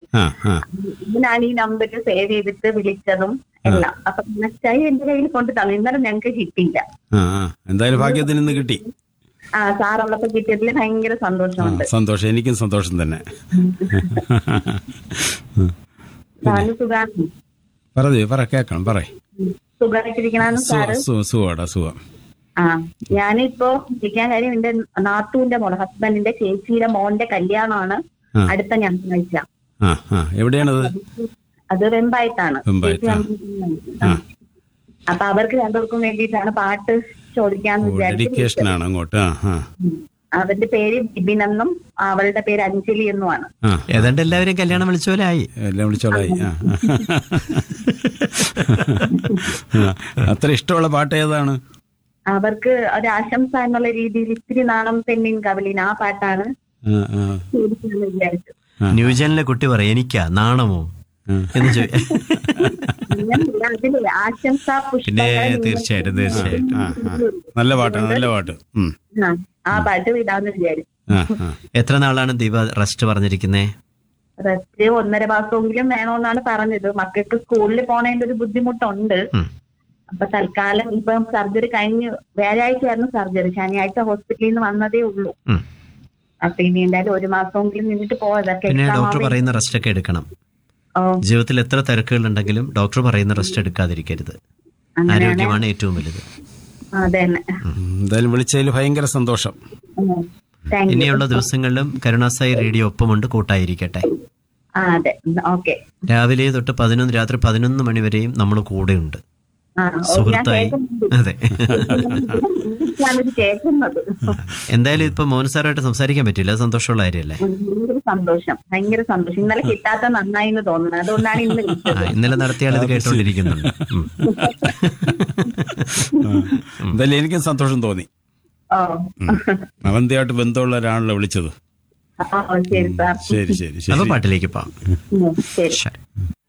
ആ ആ ഇതിനാണ് ഈ നമ്പർ സേവ് ചെയ്തിട്ട് വിളിച്ചതും എല്ലാം അപ്പൊ നെക്സ്റ്റ് എന്റെ കയ്യിൽ കൊണ്ട് തന്നു ഇന്നലെ ഞങ്ങൾക്ക് കിട്ടിയില്ല ആ ആ എന്തായാലും ഭാഗ്യത്തിന് ഇന്ന് കിട്ടി ആ സാറുള്ളപ്പോ കിട്ടിയതിൽ ഭയങ്കര ആ, സന്തോഷമുണ്ട് സന്തോഷം എനിക്കും സന്തോഷം തന്നെ സാറിന് സുഖാണ് പറയൂ പറ കേക്കണം പറ സുഖമായിട്ടിരിക്കണു സാറ് സുഖമാടാ സുഖം ആ ഞാനിപ്പോ ഇരിക്കാൻ കാര്യം എന്റെ നാത്തൂന്റെ മോള് ഹസ്ബൻഡിന്റെ ചേച്ചിയുടെ മോന്റെ കല്യാണമാണ് ആ. അടുത്ത ഞായറാഴ്ച ആ ആ എവിടെയാണത് അത് വെമ്പായിട്ടാണ് വെമ്പായത്ത്, ആ. ചേച്ചി ആ. അപ്പൊ അവർക്ക് രണ്ടുപേർക്കും വേണ്ടിയിട്ടാണ് പാട്ട് ചോദിക്കാന്ന് ഓ വിചാരിച്ചു ഡെഡിക്കേഷൻ ആണ് അങ്ങോട്ട് ആ ആ ഉം. അവന്റെ പേര് ബിബിൻ എന്നും അവളുടെ പേര് അഞ്ജലി എന്നുമാണ് ആ ഏതാണ്ട് എല്ലാവരും കല്യാണം വിളിച്ച പോലെ ആയി എല്ലാം വിളിച്ചോളായി ആ ആ. അത്ര ഇഷ്ടമുള്ള പാട്ട് ഏതാണ് അവർക്ക് ഒരു ആശംസ എന്നുള്ള രീതിയിൽ ഇത്തിരി നാണം പെണ്ണിൻ കവലിൻ ആ പാട്ടാണ് ആ, ആ, ചോദിക്കാന്ന് വിചാരിച്ചു ന്യൂജനിലെ കുട്ടി പറയും എനിക്കാ നാണമോ ആ. എന്ന് ചോദി അങ്ങനെയല്ല, അതില് ആശംസ പിന്നെ പുഷ്പങ്ങൾ തീർച്ചയായിട്ടും തീർച്ചയായിട്ടും ആ, ആ. നല്ല പാട്ടാണ് നല്ല പാട്ട് ഉം. ആ, ആ പാട്ട് വിടാന്ന് വിചാരിച്ചു ആ, ആ. എത്ര നാളാണ് ദീപ റെസ്റ്റ് പറഞ്ഞിരിക്കുന്നേ റെസ്റ്റ് ഒന്നര മാസമെങ്കിലും വേണമെന്നാണ് പറഞ്ഞത് മക്കൾക്ക് സ്കൂളിൽ പോണതിന്റെ ഒരു ബുദ്ധിമുട്ടുണ്ട് ഉം. അപ്പൊ തൽക്കാലം ഇപ്പം സർജറി കഴിഞ്ഞ് വ്യാഴാഴ്ചയായിരുന്നു സർജറി ശനിയാഴ്ച ഹോസ്പിറ്റലിൽ നിന്ന് വന്നതേ ഉള്ളൂ ഉം. അപ്പൊ ഇനി എന്തായാലും ഒരു മാസമെങ്കിലും നിന്നിട്ട് പോയതൊക്കെ പിന്നെ exam ഡോക്ടർ ആവുമ്പോ- പറയുന്ന റെസ്റ്റ് ഒക്കെ എടുക്കണം ഓ, ജീവിതത്തിൽ എത്ര തിരക്കുകൾ ഉണ്ടെങ്കിലും ഡോക്ടർ പറയുന്ന റെസ്റ്റ് എടുക്കാതിരിക്കരുത് അങ്ങനെയാണ് ആരോഗ്യമാണ് ഏറ്റവും വലുത് അതെ തന്നെ ഉം. എന്തായാലും വിളിച്ചതിൽ ഭയങ്കര സന്തോഷം താങ്ക് യു ഇനിയുള്ള ദിവസങ്ങളിലും കരുണാസായി റേഡിയോ ഒപ്പമുണ്ട് കൂട്ടായിരിക്കട്ടെ ആ അതെ ഓക്കെ രാവിലെ തൊട്ട് പതിനൊന്ന് രാത്രി പതിനൊന്ന് മണി വരെയും നമ്മൾ കൂടെയുണ്ട് ആ ഓ, ഞാൻ സുഹൃത്തായി കേൾക്കുന്നുണ്ട്. അതെ ഞാനിത് കേൾക്കുന്നത് എന്തായാലും ഇപ്പൊ മോഹൻ സാറായിട്ട് സംസാരിക്കാൻ പറ്റില്ല അത് സന്തോഷമുള്ള കാര്യമല്ലേ ഭയങ്കര സന്തോഷം ഭയങ്കര സന്തോഷം ഇന്നലെ കിട്ടാത്ത നന്നായി എന്ന് തോന്നുന്നത് അതുകൊണ്ടാണ് ഇന്ന് ആ വിളിച്ചത് ഇന്നലെ നടത്തിയാൽ ഇത് കേട്ടോണ്ടിരിക്കുന്നുണ്ട് ഉം. ആ. എന്തായാലും എനിക്കും സന്തോഷം തോന്നി ഓ അവന്തിയായിട്ട് ബന്ധമുള്ള ഒരാളല്ലേ വിളിച്ചത് ആ ശരി സാർ ശരി ശരി അപ്പൊ ശരി പാട്ടിലേക്ക് പോവാം ഉം, ശരി ശരി